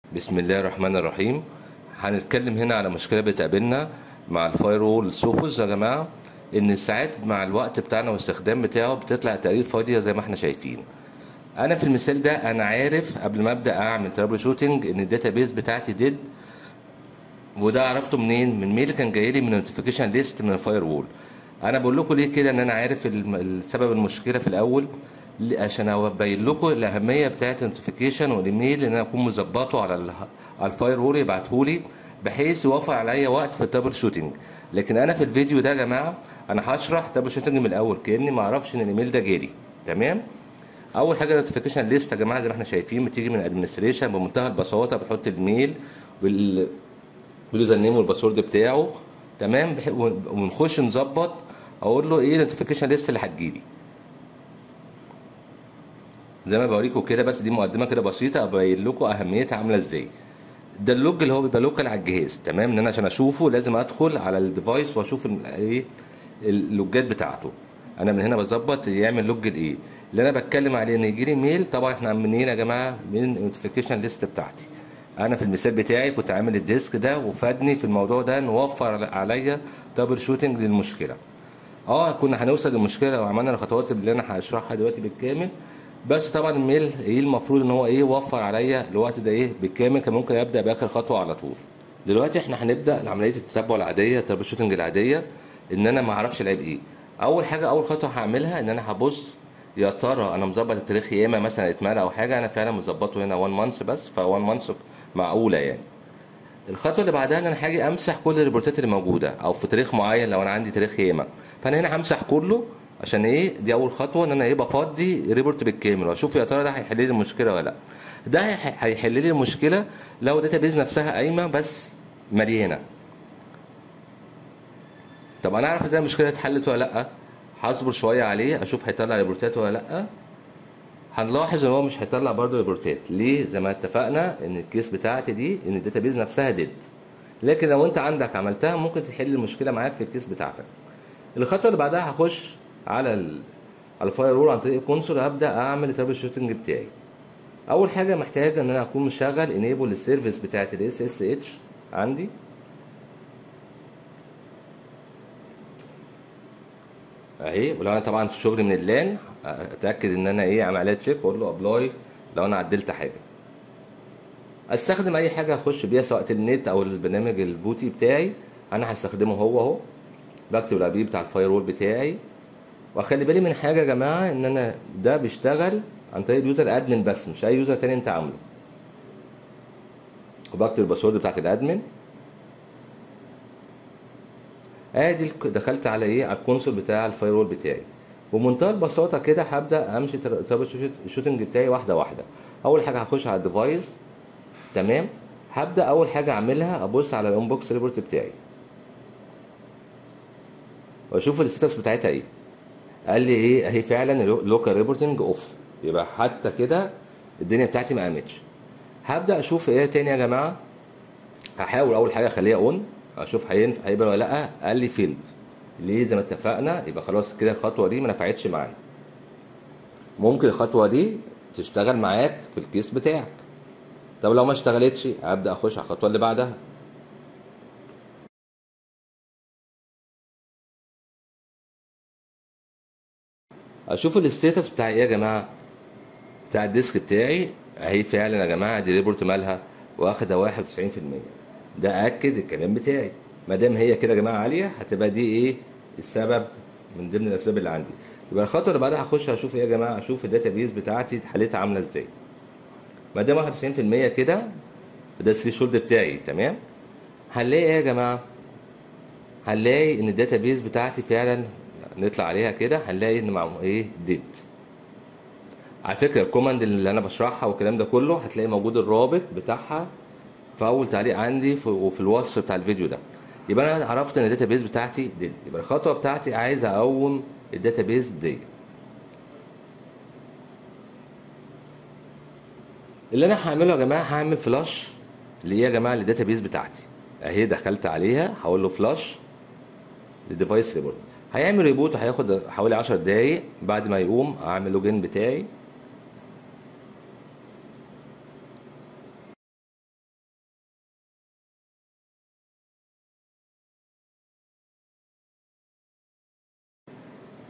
بسم الله الرحمن الرحيم هنتكلم هنا على مشكله بتقابلنا مع الفاير وول سوفوز يا جماعه ان ساعات مع الوقت بتاعنا والاستخدام بتاعه بتطلع تقارير فاضيه زي ما احنا شايفين انا في المثال ده انا عارف قبل ما ابدا اعمل ترابل شوتنج ان الداتابيز بتاعتي ديد وده عرفته منين من ميل كان جاي لي من نوتيفيكيشن ليست من الفاير وول انا بقول لكم ليه كده ان انا عارف الم- السبب المشكله في الاول ل- عشان ابين لكم الاهميه بتاعه النوتيفيكيشن والايميل ان انا اكون مظبطه على ال- على الفاير وول يبعته لي بحيث يوفر عليا وقت في الترابل شوتنج لكن انا في الفيديو ده يا جماعه انا هشرح ترابل شوتنج من الاول كاني ما اعرفش ان الايميل ده جالي تمام اول حاجه نوتيفيكيشن ليست يا جماعه زي ما احنا شايفين بتيجي من ادمنستريشن بمنتهى البساطه بتحط الميل بال باليوزر نيم والباسورد بتاعه تمام بح- ون- ونخش نظبط اقول له ايه النوتيفيكيشن ليست اللي هتجيلي زي ما بوريكم كده بس دي مقدمه كده بسيطه ابين لكم اهميتها عامله ازاي ده اللوج اللي هو بيبقى لوكال على الجهاز تمام ان انا عشان اشوفه لازم ادخل على الديفايس واشوف ال- ايه اللوجات بتاعته انا من هنا بظبط يعمل لوج لايه اللي انا بتكلم عليه ان يجي لي ميل طبعا احنا منين يا جماعه من النوتيفيكيشن ليست بتاعتي انا في المثال بتاعي كنت عامل الديسك ده وفادني في الموضوع ده انه وفر عليا دبل شوتنج للمشكله اه كنا هنوصل للمشكله لو عملنا الخطوات اللي انا هشرحها دلوقتي بالكامل بس طبعا الميل ايه المفروض ان هو ايه وفر عليا الوقت ده ايه بالكامل كان ممكن ابدا باخر خطوه على طول دلوقتي احنا هنبدا عمليه التتبع العاديه التربل شوتنج العاديه ان انا ما اعرفش العيب ايه اول حاجه اول خطوه هعملها ان انا هبص يا ترى انا مظبط التاريخ ياما مثلا اتملى او حاجه انا فعلا مظبطه هنا 1 مانث بس ف 1 مانث معقوله يعني الخطوه اللي بعدها ان انا هاجي امسح كل الريبورتات اللي موجوده او في تاريخ معين لو انا عندي تاريخ ياما فانا هنا همسح كله عشان ايه دي اول خطوه ان انا ايه بفضي ريبورت بالكامل واشوف يا ترى ده هيحل لي المشكله ولا لا ده هي- هيحل لي المشكله لو الداتابيز نفسها قايمه بس مليانه طب انا اعرف ازاي المشكله اتحلت ولا لا هصبر شويه عليه اشوف هيطلع ريبورتات ولا لا هنلاحظ ان هو مش هيطلع برضه ريبورتات ليه زي ما اتفقنا ان الكيس بتاعتي دي ان الداتابيز نفسها ديد لكن لو انت عندك عملتها ممكن تحل المشكله معاك في الكيس بتاعتك الخطوه اللي بعدها هخش على ال... على الفاير وول عن طريق الكونسول هبدا اعمل الترابل شوتنج بتاعي اول حاجه محتاج ان انا اكون مشغل انيبل السيرفيس بتاعت الاس اس اتش عندي اهي ولو انا طبعا في شغل من اللان اتاكد ان انا ايه عامل عليها تشيك واقول له ابلاي لو انا عدلت حاجه استخدم اي حاجه اخش بيها سواء النت او البرنامج البوتي بتاعي انا هستخدمه هو اهو بكتب الاي بي بتاع الفاير وول بتاعي واخلي بالي من حاجه يا جماعه ان انا ده بيشتغل عن طريق اليوزر ادمن بس مش اي يوزر تاني انت عامله وبكتب الباسورد بتاعت الادمن ادي الك- دخلت على ايه على الكونسول بتاع الفاير وول بتاعي بمنتهى البساطه كده هبدا امشي ترابل شوتنج بتاعي واحده واحده اول حاجه هخش على الديفايس تمام هبدا اول حاجه اعملها ابص على الانبوكس ريبورت بتاعي واشوف الستاتس بتاعتها ايه قال لي ايه اهي فعلا اللوكال ريبورتنج اوف يبقى حتى كده الدنيا بتاعتي ما قامتش هبدا اشوف ايه تاني يا جماعه هحاول اول حاجه اخليها اون اشوف هينفع هيقبل ولا لا قال لي فيلد ليه زي ما اتفقنا يبقى خلاص كده الخطوه دي ما نفعتش معايا ممكن الخطوه دي تشتغل معاك في الكيس بتاعك طب لو ما اشتغلتش ابدا اخش على الخطوه اللي بعدها اشوف الستيتس بتاع ايه يا جماعه بتاع الديسك بتاعي اهي فعلا يا جماعه دي ريبورت مالها واخده 91% ده اكد الكلام بتاعي ما دام هي كده يا جماعه عاليه هتبقى دي ايه السبب من ضمن الاسباب اللي عندي يبقى الخطوه اللي بعدها هخش اشوف ايه يا جماعه اشوف الداتابيز بتاعتي حالتها عامله ازاي ما دام 91% كده ده الثري شولد بتاعي تمام هنلاقي ايه يا جماعه هنلاقي ان الداتابيز بتاعتي فعلا نطلع عليها كده هنلاقي ان مع ايه ديد على فكره الكوماند اللي انا بشرحها والكلام ده كله هتلاقي موجود الرابط بتاعها في اول تعليق عندي في وفي الوصف بتاع الفيديو ده يبقى انا عرفت ان الداتابيز بتاعتي ديد يبقى الخطوه بتاعتي عايز اقوم الداتابيز دي اللي انا هعمله يا جماعه هعمل فلاش اللي هي يا جماعه الداتابيز بتاعتي اهي دخلت عليها هقول له فلاش للديفايس ريبورت هيعمل ريبوت هياخد حوالي 10 دقايق بعد ما يقوم اعمل لوجين بتاعي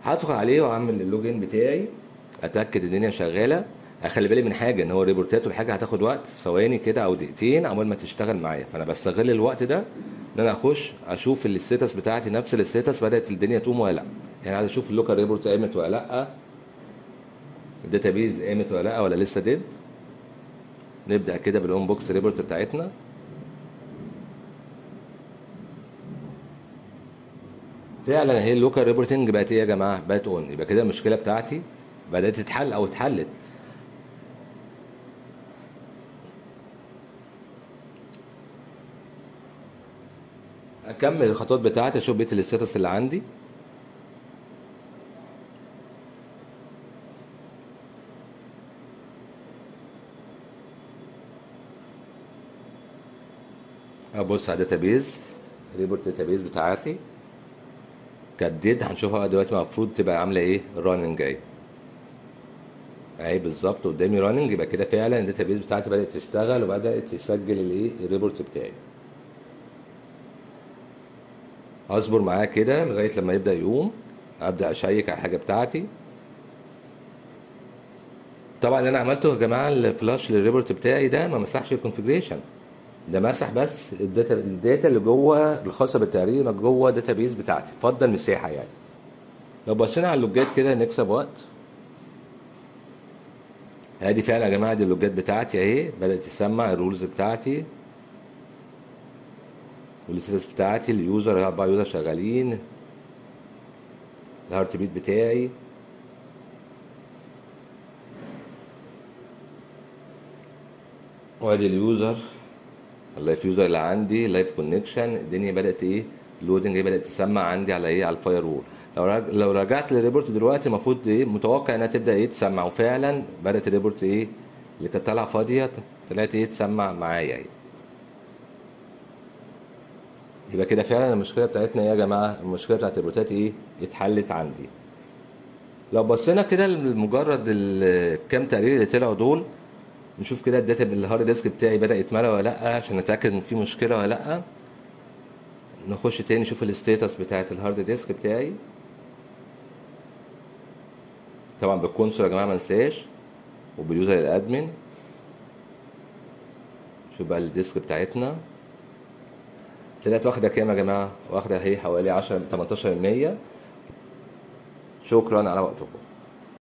هدخل عليه واعمل اللوجين بتاعي اتاكد الدنيا شغاله اخلي بالي من حاجه ان هو الريبورتات والحاجه هتاخد وقت ثواني كده او دقيقتين عقبال ما تشتغل معايا فانا بستغل الوقت ده ان انا اخش اشوف الستاتس بتاعتي نفس الستاتس بدات الدنيا تقوم ولا لا يعني عايز اشوف اللوكال ريبورت قامت ولا لا الداتابيز قامت ولا لا ولا لسه ديد نبدا كده بالاون بوكس ريبورت بتاعتنا فعلا هي اللوكال ريبورتنج بقت ايه يا جماعه بقت اون يبقى كده المشكله بتاعتي بدات تتحل او اتحلت اكمل الخطوات بتاعتي اشوف بقيه الستاتس اللي عندي ابص على داتابيز ريبورت داتابيز بتاعتي كانت ديد هنشوفها دلوقتي المفروض تبقى عامله ايه راننج جاي اهي بالظبط قدامي راننج يبقى كده فعلا الداتابيز بتاعتي بدات تشتغل وبدات تسجل الايه الريبورت بتاعي اصبر معاه كده لغايه لما يبدا يقوم ابدا اشيك على الحاجه بتاعتي طبعا اللي انا عملته يا جماعه الفلاش للريبورت بتاعي ده ما مسحش الكونفجريشن ده مسح بس الداتا الداتا اللي جوه الخاصه بالتقرير اللي جوه الداتا بيز بتاعتي فضل مساحه يعني لو بصينا على اللوجات كده نكسب وقت ادي فعلا يا جماعه دي اللوجات بتاعتي اهي بدات تسمع الرولز بتاعتي والستاتس بتاعتي اليوزر اربع يوزر شغالين الهارت بيت بتاعي وادي اليوزر اللايف يوزر اللي عندي لايف كونكشن الدنيا بدات ايه اللودنج بدات تسمع عندي على ايه على الفاير وول لو رج... لو رجعت للريبورت دلوقتي المفروض ايه متوقع انها تبدا ايه تسمع وفعلا بدات الريبورت ايه اللي كانت طالعه فاضيه طلعت ايه تسمع معايا ايه يبقى كده فعلا المشكله بتاعتنا ايه يا جماعه المشكله بتاعت الريبورتات ايه اتحلت عندي لو بصينا كده لمجرد الكام تقرير اللي طلعوا دول نشوف كده الداتا بالهارد ديسك بتاعي بدا يتملى ولا لا عشان نتاكد ان في مشكله ولا لا نخش تاني نشوف الستيتس بتاعت الهارد ديسك بتاعي طبعا بالكونسول يا جماعه ما انساش وباليوزر الادمن شوف بقى الديسك بتاعتنا طلعت واخده كام يا جماعه واخده اهي حوالي 10 18% شكرا على وقتكم